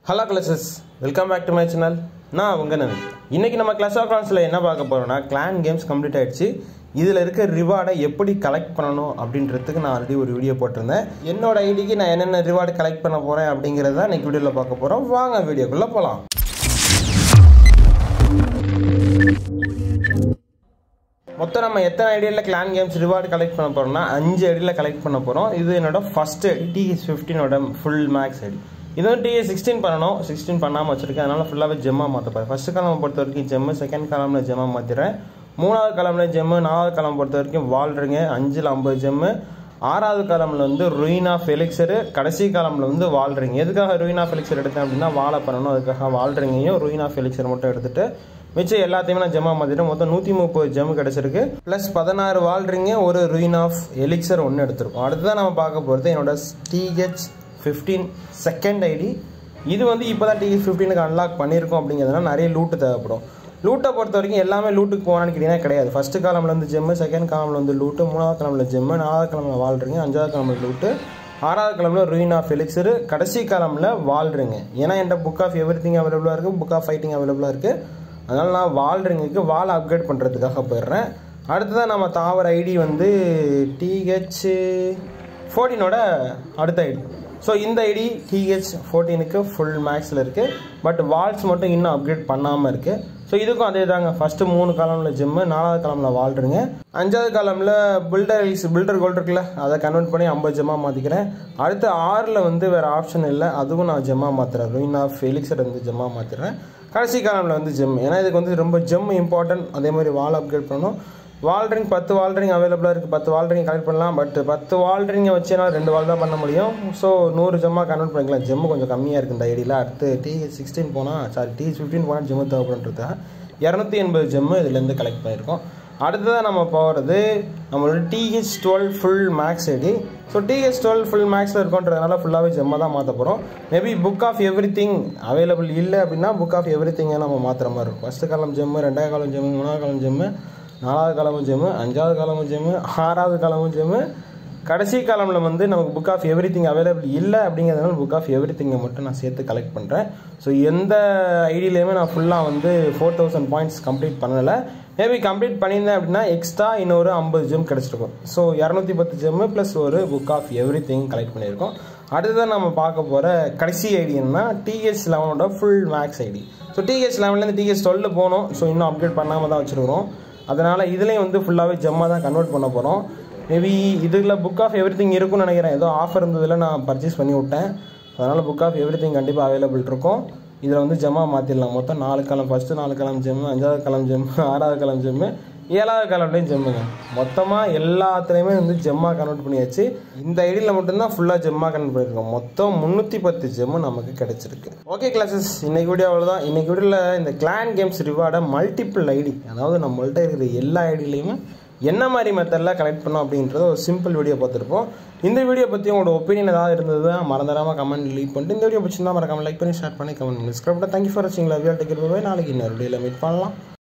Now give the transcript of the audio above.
hello classes welcome back to my channel நான் உங்கள் நவீன் இன்னைக்கு நம்ம கிளாஸ் ஆஃப் கிளான்ஸில் என்ன பார்க்க போகிறோம்னா கிளான் கேம்ஸ் கம்ப்ளீட் ஆயிடுச்சு இதில் இருக்க ரிவார்டை எப்படி கலெக்ட் பண்ணணும் அப்படின்றதுக்கு நான் ஆல்ரெடி ஒரு வீடியோ போட்டிருந்தேன் என்னோட ஐடிக்கு நான் என்னென்ன ரிவார்டு கலெக்ட் பண்ண போகிறேன் அப்படிங்கிறத இன்னைக்கு வீடியோவில் பார்க்க போகிறோம் வாங்க வீடியோக்குள்ளே போகலாம் மொத்தம் நம்ம எத்தனை ஐடியில் கிளான் கேம்ஸ் ரிவார்டு கலெக்ட் பண்ண போகிறோம்னா அஞ்சு ஐடியில் கலெக்ட் பண்ண போகிறோம் இது என்னோட ஃபர்ஸ்ட் ஐடி டிஎஸ் ஃபிஃப்டீனோட ஃபுல் மேக்ஸ் ஐடி இதுவும் டிஎஸ் சிக்ஸ்டீன் பண்ணணும் சிக்ஸ்டீன் பண்ணாமல் வச்சிருக்கேன் அதனால ஃபுல்லாகவே ஜெம்மா மாற்ற போகிறேன் ஃபர்ஸ்ட் காலம் பொறுத்த வரைக்கும் ஜெம்மு செகண்ட் காலமில் ஜெம்மா மாற்றிடுறேன் மூணாவது காலமில் ஜெம்மு நாலாவது காலம் பொறுத்த வரைக்கும் வால்றீங்க அஞ்சில் ஐம்பது ஜெம்மு ஆறாவது காலமில் வந்து ருயினா ஃபெலிக்ஸரு கடைசி காலமில் வந்து வால்றீங்க எதுக்காக ருயினா ஃபெலிக்ஸர் எடுத்தேன் அப்படின்னா வாழை பண்ணணும் அதுக்காக வால்றீங்கையும் ருயினா ஃபெலிக்ஸர் மட்டும் எடுத்துட்டு மிச்சம் எல்லாத்தையுமே நான் ஜெமா மாற்றிட்டு மொத்தம் நூற்றி முப்பது ஜெம் கிடச்சிருக்கு ப்ளஸ் பதினாறு வால்றீங்க ஒரு ருயின் ஆஃப் எலிக்சர் ஒன்று எடுத்திருக்கோம் அடுத்ததான் நம்ம பார்க்க போகிறது என்னோட டிஹெச் ஃபிஃப்டீன் செகண்ட் ஐடி இது வந்து இப்போ தான் டிஹெச் ஃபிஃப்டீனுக்கு அன்லாக் பண்ணியிருக்கோம் அப்படிங்கிறதுனால நிறைய லூட்டு தேவைப்படும் லூட்டை பொறுத்த வரைக்கும் எல்லாமே லூட்டுக்கு போனான்னு கேட்டிங்கன்னா கிடையாது ஃபஸ்ட்டு காலமில் வந்து ஜெம்மு செகண்ட் காலமில் வந்து லூட்டு மூணாவது காலமில் ஜெம்மு நாலாவது காலமில் வாழ்றீங்க அஞ்சாவது காலமில் லூட்டு ஆறாவது காலமில் ரூயின் ஆஃப் எலிக்ஸரு கடைசி காலமில் வாழ்றீங்க ஏன்னா என்கிட்ட புக் ஆஃப் எவ்ரி திங் அவைலபிளாக இருக்குது புக் ஆஃப் ஃபைட்டிங் அவைலபிளாக இருக்குது அதனால் நான் வாழ்றீங்களுக்கு வால் அப்கிரேட் பண்ணுறதுக்காக போயிடுறேன் அடுத்ததான் நம்ம தாவர ஐடி வந்து டிஹெச் ஃபோர்டீனோட அடுத்த ஐடி ஸோ இந்த ஐடி டிஹெச் ஃபோர்டீனுக்கு ஃபுல் மேக்ஸில் இருக்குது பட் வால்ஸ் மட்டும் இன்னும் அப்கிரேட் பண்ணாமல் இருக்குது ஸோ இதுக்கும் அதே தாங்க ஃபஸ்ட்டு மூணு காலமில் ஜிம்மு நாலாவது காலமில் வாழ்றீங்க அஞ்சாவது காலமில் பில்டர் பில்டர் கோல்ட் இருக்குல்ல அதை கன்வெர்ட் பண்ணி ஐம்பது ஜெம்மா மாற்றிக்கிறேன் அடுத்து ஆறில் வந்து வேறு ஆப்ஷன் இல்லை அதுவும் நான் ஜெம்மா மாற்றுறேன் ரூயின் ஆஃப் ஃபெலிக்ஸர் வந்து ஜெம்மா மாற்றிடுறேன் கடைசி காலமில் வந்து ஜெம் ஏன்னா இதுக்கு வந்து ரொம்ப ஜெம் இம்பார்ட்டன்ட் அதே மாதிரி வால் அப்கிரேட் பண்ணணும் வால்ட்ரிங் பத்து வால்ட்ரிங் அவைலபிளாக இருக்குது பத்து வால்ட்ரிங் கலெக்ட் பண்ணலாம் பட் பத்து வால்ட்ரிங்கை வச்சு என்னால் ரெண்டு வால் தான் பண்ண முடியும் ஸோ நூறு ஜெம்மாக கன்வெர்ட் பண்ணிக்கலாம் ஜெம்மு கொஞ்சம் கம்மியாக இருக்குது இந்த ஐடியில் அடுத்து டி சிக்ஸ்டீன் போனால் சாரி டி ஃபிஃப்டீன் போனால் ஜெம்மு தேவைப்படுன்றதுக்காக இரநூத்தி எண்பது ஜெம்மு இதுலேருந்து கலெக்ட் பண்ணியிருக்கோம் அடுத்ததாக நம்ம போகிறது நம்மளோட TH twelve full max ID so TH twelve full மேக்ஸில் இருக்கோன்றதுனால ஃபுல்லாகவே ஜெம்மாக தான் மாற்ற போகிறோம் maybe book of everything available இல்லை அப்படின்னா புக் ஆஃப் எவ்ரி திங்கை நம்ம மாற்றுற மாதிரி இருக்கும் ஃபஸ்ட்டு காலம் ஜெம்மு ரெண்டாவது காலம் ஜெம்மு மூணாவது காலம் ஜெம்மு நாலாவது காலமும் ஜெம்மு அஞ்சாவது காலமும் ஜெம்மு ஆறாவது காலமும் ஜெம்மு கடைசி காலமில் வந்து நமக்கு book of everything available இல்லை அப்படிங்கிறதுனால புக் ஆஃப் எவ்ரி திங்கை மட்டும் நான் சேர்த்து கலெக்ட் பண்ணுறேன் ஸோ எந்த ஐடியிலையுமே நான் ஃபுல்லாக வந்து ஃபோர் தௌசண்ட் பாயிண்ட்ஸ் கம்ப்ளீட் பண்ணலை மேபி கம்ப்ளீட் பண்ணியிருந்தேன் அப்படின்னா எக்ஸ்ட்ரா இன்னொரு ஐம்பது ஜெம் கிடச்சிருக்கும் ஸோ இரநூத்தி பத்து ஜெம்மு ப்ளஸ் ஒரு book of everything collect பண்ணியிருக்கோம் அடுத்ததான் நம்ம பார்க்க போகிற கடைசி ஐடி என்ன டிஹெச் லெவனோட full max ID so TH லெவன்லேருந்து டிஹெச் டுவெல் போகணும் ஸோ இன்னும் அப்டேட் பண்ணாமல் தான் வச்சுருக்கிறோம் அதனால் இதுலேயும் வந்து ஃபுல்லாகவே ஜம்மாக தான் கன்வெர்ட் பண்ண போகிறோம் மேபி இதில் புக் ஆஃப் எவ்ரி திங் இருக்கும்னு நினைக்கிறேன் ஏதோ ஆஃபர் இருந்ததில் நான் பர்ச்சேஸ் பண்ணி விட்டேன் அதனால் புக் ஆஃப் எவ்ரி திங் கண்டிப்பாக அவைலபிள் இருக்கும் இதில் வந்து ஜமா மாற்றிடலாம் மொத்தம் நாலு காலம் ஃபஸ்ட்டு நாலு காலம் ஜெம்மு அஞ்சாவது காலம் ஜெம்மு ஆறாவது காலம் ஜெம்மு ஏழாவது காலம்லேயும் ஜெம்முங்க மொத்தமாக எல்லாத்துலேயுமே வந்து ஜெம்மா கன்வெர்ட் பண்ணியாச்சு இந்த ஐடியில் மட்டும்தான் ஃபுல்லாக ஜெம்மா கன்வெர்ட் பண்ணியிருக்கோம் மொத்தம் முந்நூற்றி பத்து ஜெம்மு நமக்கு கிடைச்சிருக்கு ஓகே கிளாஸஸ் இன்னைக்கு வீடியோ அவ்வளோதான் இன்னைக்கு வீடியோவில் இந்த கிளான் கேம்ஸ் ரிவார்டை மல்டிபிள் ஐடி அதாவது நம்மள்ட்ட இருக்கிற எல்லா ஐடியிலையுமே என்ன மாதிரி மெத்தடில் கலெக்ட் பண்ணோம் அப்படின்றத ஒரு சிம்பிள் வீடியோ பார்த்துருப்போம் இந்த வீடியோ பற்றி உங்களோட ஒப்பீனியன் ஏதாவது இருந்தது மறந்துடாமல் கமெண்ட் லீவ் பண்ணிட்டு இந்த வீடியோ பிடிச்சிருந்தா மறக்காம லைக் பண்ணி ஷேர் பண்ணி கமெண்ட் பண்ணி ஸ்கிரிப்டாக தேங்க்யூ ஃபார் வாட்சிங் லவ் யூ டேக் நாளைக்கு இன்னொரு வீடியோவில் மீட் பண்ணலாம்